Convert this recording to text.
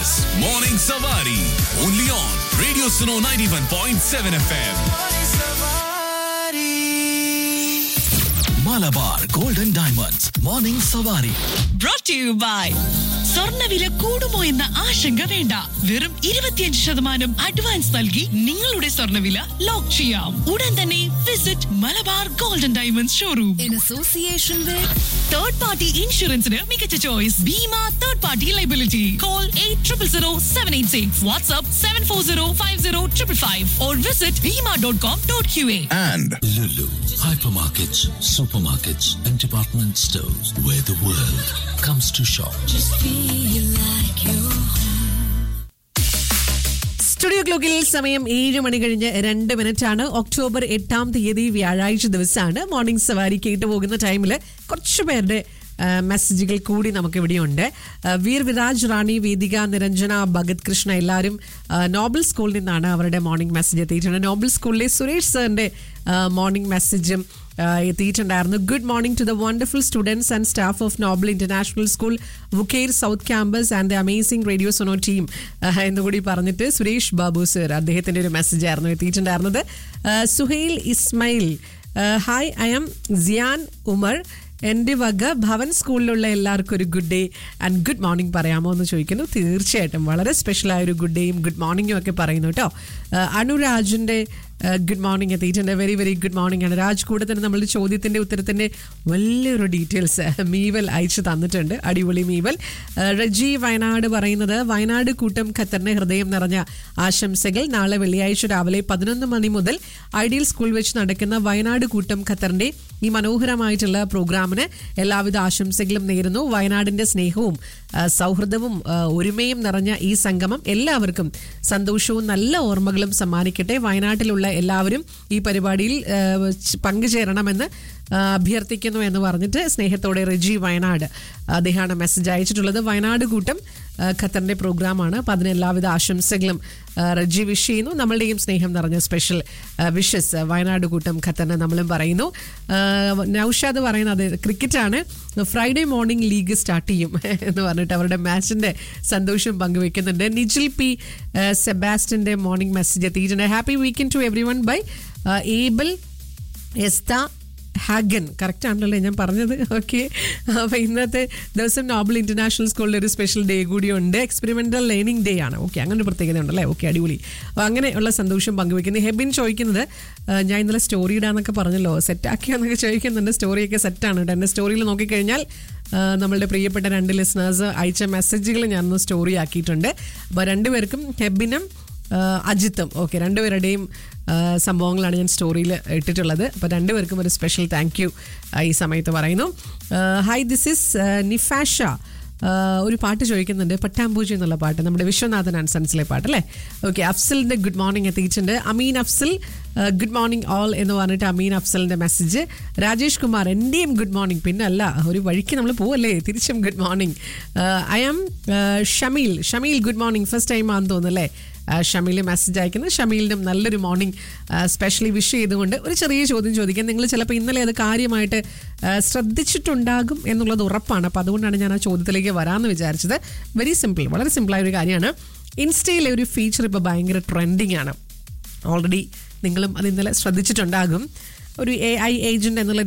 is Morning Savari. Only on Radio Suno 91.7 FM. Malabar Golden Diamonds. Morning Savari. brought to you by സ്വർണ്ണവില കൂടുമോ എന്ന ആശങ്ക വേണ്ട വെറും ഇരുപത്തിയഞ്ച് ശതമാനം അഡ്വാൻസ് നൽകി നിങ്ങളുടെ സ്വർണ്ണവില ലോക്ക് ചെയ്യാം ഉടൻ തന്നെ visit Malabar golden diamonds showroom in association with third party ഇൻഷുറൻസിന് മികച്ച choice Bima third party liability call eight triple zero seven eight six WhatsApp seven four zero five zero triple five or visit Bima dot com dot Q A And Lulu, hypermarkets, supermarkets, and department stores where the world comes to shop. feel like you studio ക്ലോക്കിൽ സമയം ഏഴ് മണി കഴിഞ്ഞ് രണ്ട് minute ആണ് October എട്ടാം തീയതി വ്യാഴാഴ്ച ദിവസമാണ് മോർണിംഗ് സവാരി കേട്ട് പോകുന്ന ടൈമിൽ കുറച്ച് പേരുടെ ആ, മെസ്സേജുകൾ കൂടി നമുക്ക് ഇവിടെയുണ്ട് ആ, വീർ വിരാജ് റാണി വേദിക നിരഞ്ജന ഭഗത് കൃഷ്ണ എല്ലാവരും ആ, നോബൽ സ്കൂളിൽ നിന്നാണ് അവരുടെ മോർണിംഗ് മെസ്സേജ് എത്തിയിട്ടുണ്ട് നോബൽ സ്കൂളിലെ സുരേഷ് സാറിന്റെ മോർണിംഗ് മെസ്സേജും ആഹ് എത്തിയിട്ടുണ്ടായിരുന്നു good morning to the wonderful students and staff of Noble International School Wukair south campus and the amazing radio Suno team എന്നുകൂടി പറഞ്ഞിട്ട് സുരേഷ് ബാബു സർ അദ്ദേഹത്തിന്റെ ഒരു മെസ്സേജ് ആയിരുന്നു എത്തിയിട്ടുണ്ടായിരുന്നത് ആഹ് Suhail Ismail hi I'm Siyan Umar എൻ്റെ വക ഭവൻ സ്കൂളിലുള്ള എല്ലാവർക്കും ഒരു good day and good morning പറയാമോ എന്ന് ചോദിക്കുന്നു തീർച്ചയായിട്ടും വളരെ സ്പെഷ്യലായ ഒരു ഗുഡ് ഡേയും ഗുഡ് മോർണിംഗും ഒക്കെ പറയുന്നു കേട്ടോ ആഹ് അനുരാജിൻ്റെ ഗുഡ് മോർണിംഗ് എത്തിയിട്ടുണ്ട് വെരി വെരി ഗുഡ് മോർണിംഗ് ആണ് രാജ് കൂടെ തന്നെ നമ്മളുടെ ചോദ്യത്തിന്റെ ഉത്തരത്തിന്റെ വലിയൊരു ഡീറ്റെയിൽസ് മീവൽ അയച്ചു തന്നിട്ടുണ്ട് അടിപൊളി മീവൽ ആ, റജി വയനാട് പറയുന്നത് വയനാട് കൂട്ടം ഖത്തറിന്റെ ഹൃദയം നിറഞ്ഞ ആശംസകൾ നാളെ വെള്ളിയാഴ്ച രാവിലെ പതിനൊന്ന് മണി മുതൽ ഐഡിയൽ സ്കൂൾ വെച്ച് നടക്കുന്ന വയനാട് കൂട്ടം ഖത്തറിന്റെ ഈ മനോഹരമായിട്ടുള്ള പ്രോഗ്രാമിന് എല്ലാവിധ ആശംസകളും നേരുന്നു വയനാടിന്റെ സ്നേഹവും ആ, സൗഹൃദവും ആ, ഒരുമയും നിറഞ്ഞ ഈ സംഗമം എല്ലാവർക്കും സന്തോഷവും നല്ല ഓർമ്മകളും സമ്മാനിക്കട്ടെ വയനാട്ടിലുള്ള എല്ലാവരും ഈ പരിപാടിയിൽ ആ, ച് പങ്കുചേരണമെന്ന് ആ, അഭ്യർത്ഥിക്കുന്നു എന്ന് പറഞ്ഞിട്ട് സ്നേഹത്തോടെ റെജി വയനാട് അദ്ദേഹമാണ് മെസ്സേജ് അയച്ചിട്ടുള്ളത് വയനാട് കൂട്ടം ആ, ഖത്തറിന്റെ പ്രോഗ്രാമാണ് അപ്പം അതിന് എല്ലാവിധ ആശംസകളും ആ, റെജി വിഷ് ചെയ്യുന്നു നമ്മളുടെയും സ്നേഹം നിറഞ്ഞ സ്പെഷ്യൽ വിഷസ് വയനാട് കൂട്ടം ഖത്തറിന് നമ്മളും പറയുന്നു ആ, നൗഷാദ് പറയുന്നത് ക്രിക്കറ്റാണ് ഫ്രൈഡേ മോർണിംഗ് ലീഗ് സ്റ്റാർട്ട് ചെയ്യും എന്ന് പറഞ്ഞിട്ട് അവരുടെ മാച്ചിന്റെ സന്തോഷം പങ്കുവെക്കുന്നുണ്ട് നിജിൽ പി ആ, സെബാസ്റ്റിന്റെ മോർണിംഗ് മെസ്സേജ് എത്തിയിട്ടുണ്ട് happy weekend to everyone by Abel Esther Hagan correct ആണല്ലോ ഞാൻ പറഞ്ഞത് ഓക്കെ അപ്പോൾ ഇന്നത്തെ ദിവസം നോബൽ ഇന്റർനാഷണൽ സ്കൂളിൽ ഒരു സ്പെഷ്യൽ ഡേ കൂടിയുണ്ട് എക്സ്പെരിമെന്റൽ ലേണിംഗ് ഡേ ആണ് ഓക്കെ അങ്ങനെ ഒരു പ്രത്യേകത ഉണ്ടല്ലേ ഓക്കെ അടിപൊളി അപ്പോൾ അങ്ങനെയുള്ള സന്തോഷം പങ്കുവെക്കുന്നു ഹെബിൻ ചോദിക്കുന്നത് ആ, ഞാൻ ഇന്നലെ സ്റ്റോറി ഇടാന്നൊക്കെ പറഞ്ഞല്ലോ സെറ്റാക്കിയോന്നൊക്കെ ചോദിക്കുന്നുണ്ട് സ്റ്റോറിയൊക്കെ സെറ്റാണ് കേട്ടോ എൻ്റെ സ്റ്റോറിയിൽ നോക്കിക്കഴിഞ്ഞാൽ ആ, നമ്മളുടെ പ്രിയപ്പെട്ട രണ്ട് ലിസണേഴ്സ് അയച്ച മെസ്സേജുകൾ ഞാനൊന്ന് സ്റ്റോറി ആക്കിയിട്ടുണ്ട് അപ്പോൾ രണ്ടുപേർക്കും ഹെബിനും ആ, അജിത്തും ഓക്കെ രണ്ടുപേരുടെയും ആ, സംഭവങ്ങളാണ് ഞാൻ സ്റ്റോറിയിൽ ഇട്ടിട്ടുള്ളത് അപ്പോൾ രണ്ടുപേർക്കും ഒരു സ്പെഷ്യൽ താങ്ക് യു ഈ സമയത്ത് പറയുന്നു ഹായ് ദിസ് ഇസ് നിഫാഷ ആ, ഒരു പാട്ട് ചോദിക്കുന്നുണ്ട് പട്ടാമ്പൂജി എന്നുള്ള പാട്ട് നമ്മുടെ വിശ്വനാഥൻ ആൻഡ് സൺസിലെ പാട്ട് അല്ലേ ഓക്കെ അഫ്സലിന്റെ ഗുഡ് മോർണിംഗ് എത്തിയിട്ടുണ്ട് Ameen Afsal good morning all എന്ന് പറഞ്ഞിട്ട് അമീൻ അഫ്സലിന്റെ മെസ്സേജ് രാജേഷ് കുമാർ എൻ്റെയും ഗുഡ് മോർണിംഗ് പിന്നെ അല്ല ഒരു വഴിക്ക് നമ്മൾ പോവല്ലേ തിരിച്ചും good morning I am Shameel Shameel good morning first time ആണെന്ന് തോന്നുന്നല്ലേ ഷമീൽ മെസ്സേജ് അയക്കുന്നത് ഷമീലിനും നല്ലൊരു മോർണിംഗ് സ്പെഷ്യലി വിഷ് ചെയ്തുകൊണ്ട് ഒരു ചെറിയ ചോദ്യം ചോദിക്കാം നിങ്ങൾ ചിലപ്പോൾ ഇന്നലെ അത് കാര്യമായിട്ട് ആ, ശ്രദ്ധിച്ചിട്ടുണ്ടാകും എന്നുള്ളത് ഉറപ്പാണ് അപ്പോൾ അതുകൊണ്ടാണ് ഞാൻ ആ ചോദ്യത്തിലേക്ക് വരാമെന്ന് വിചാരിച്ചത് വെരി സിമ്പിൾ വളരെ സിമ്പിളായ ഒരു കാര്യമാണ് ഇൻസ്റ്റയിലെ ഒരു ഫീച്ചർ ഇപ്പോൾ ഭയങ്കര ട്രെൻഡിങ് ആണ് ഓൾറെഡി നിങ്ങളും അത് ഇന്നലെ ശ്രദ്ധിച്ചിട്ടുണ്ടാകും ഒരു എ ഐ ഏജന്റ് എന്നുള്ള